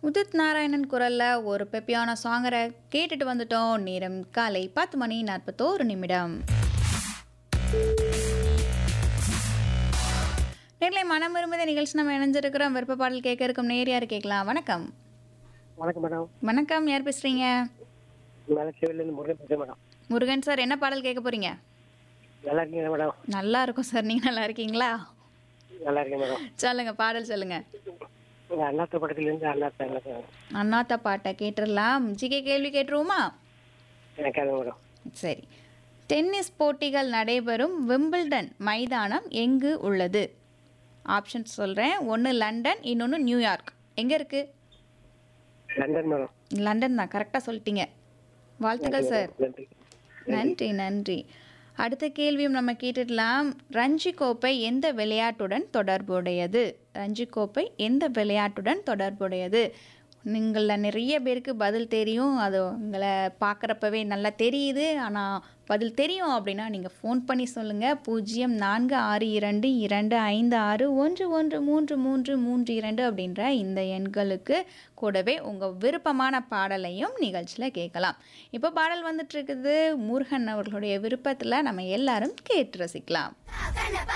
உதித் நாராயணன் குரல்ல ஒரு பெப்பியான சாங்கரை கேட்டுட்டு வந்துட்டோம் நேரம் காலை பத்து மணி நாற்பத்தோரு நிமிடம் நேர்களை மனம் விரும்புத நிகழ்ச்சி நம்ம இணைஞ்சிருக்கிறோம் விருப்ப பாடல் கேட்க இருக்கும் நேர் யார் கேட்கலாம் வணக்கம் வணக்கம் மேடம் வணக்கம் யார் பேசுறீங்க மேலே சிவிலேருந்து முருகன் பேசுகிறேன் மேடம் முருகன் சார் என்ன பாடல் கேட்க போறீங்க நல்லா இருக்கீங்க மேடம் நல்லா இருக்கும் சார் நீங்க நல்லா இருக்கீங்களா நல்லா இருக்கேன் மேடம் சொல்லுங்க பாடல் சொல்லுங்க இந்த அண்ணாத்த படத்துலேருந்து அண்ணாத்த அண்ணாத்த அண்ணாத்த பாட்டை கேட்டுடலாம் ஜிகே கேள்வி கேட்டுருவோமா எனக்காக மேடம் சரி டென்னிஸ் போட்டிகள் நடைபெறும் விம்பிள்டன் மைதானம் எங்கு உள்ளது ஆப்ஷன்ஸ் சொல்கிறேன் ஒன்று லண்டன் இன்னொன்று நியூயார்க் எங்கே இருக்குது லண்டன் மேடம் லண்டன் தான் கரெக்டாக சொல்லிட்டீங்க வாழ்த்துக்கள் சார் நன்றி நன்றி நன்றி அடுத்த கேள்வியும் நம்ம கேட்டுடலாம் ரஞ்சி கோப்பை எந்த விளையாட்டுடன் தொடர்புடையது ரஞ்சி கோப்பை எந்த விளையாட்டுடன் தொடர்புடையது நீங்களில் நிறைய பேருக்கு பதில் தெரியும் அது உங்களை பார்க்குறப்பவே நல்லா தெரியுது ஆனால் பதில் தெரியும் அப்படின்னா நீங்கள் ஃபோன் பண்ணி சொல்லுங்கள் பூஜ்ஜியம் நான்கு ஆறு இரண்டு இரண்டு ஐந்து ஆறு ஒன்று ஒன்று மூன்று மூன்று மூன்று இரண்டு அப்படின்ற இந்த எண்களுக்கு கூடவே உங்கள் விருப்பமான பாடலையும் நிகழ்ச்சியில் கேட்கலாம் இப்போ பாடல் வந்துட்டு இருக்குது முருகன் அவர்களுடைய விருப்பத்தில் நம்ம எல்லாரும் கேட்டு ரசிக்கலாம்